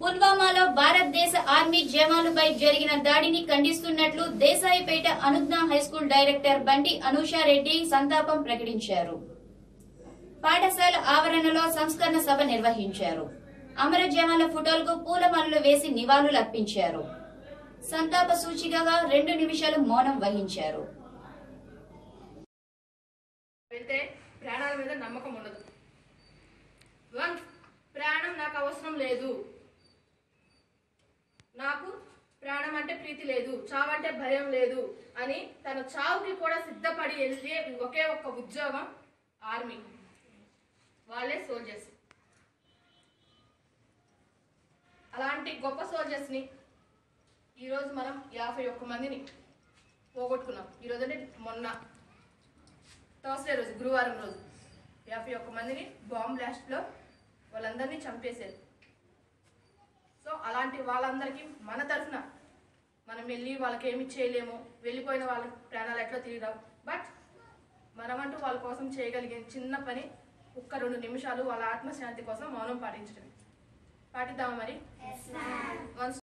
పుల్వామాలో భారతదేశ ఆర్మీ జవాన్లపై జరిగిన దాడిని ఖండిస్తున్నట్లు దేశాయిపేట అనుజ్ఞ హైస్కూల్ డైరెక్టర్ బండి అనూషారెడ్డి సంతాపం ప్రకటించారు పాఠశాల ఆవరణలో సంస్కరణ సభ నిర్వహించారు అమర జవాన్ల ఫోటోలకు పూలమాలలు వేసి నివాళులు అర్పించారు సంతాప సూచికగా రెండు నిమిషాలు మౌనం వహించారు వెళ్తే ప్రాణాల మీద నమ్మకం ఉండదు వన్ ప్రాణం నాకు అవసరం లేదు నాకు ప్రాణం అంటే ప్రీతి లేదు చావు అంటే భయం లేదు అని తన చావుకి కూడా సిద్ధపడి వెళ్ళే ఒకే ఒక్క ఉద్యోగం ఆర్మీ వాళ్ళే సోల్జర్స్ అలాంటి గొప్ప సోల్జర్స్ని ఈరోజు మనం యాభై ఒక్క మందిని పోగొట్టుకున్నాం ఈరోజు అంటే మొన్న థర్స్డే రోజు గురువారం రోజు యాభై ఒక్క మందిని బాంబ్ బ్లాస్ట్లో వాళ్ళందరినీ చంపేశారు సో అలాంటి వాళ్ళందరికీ మన తరఫున మనం వెళ్ళి వాళ్ళకి ఏమి చేయలేము వెళ్ళిపోయిన వాళ్ళ ప్రాణాలు ఎట్లా తిరిగిరాం బట్ మనమంటూ వాళ్ళ కోసం చేయగలిగే చిన్న పని ఒక్క రెండు నిమిషాలు వాళ్ళ ఆత్మశాంతి కోసం మౌనం పాటించడం పాటిద్దామా మరి వన్స్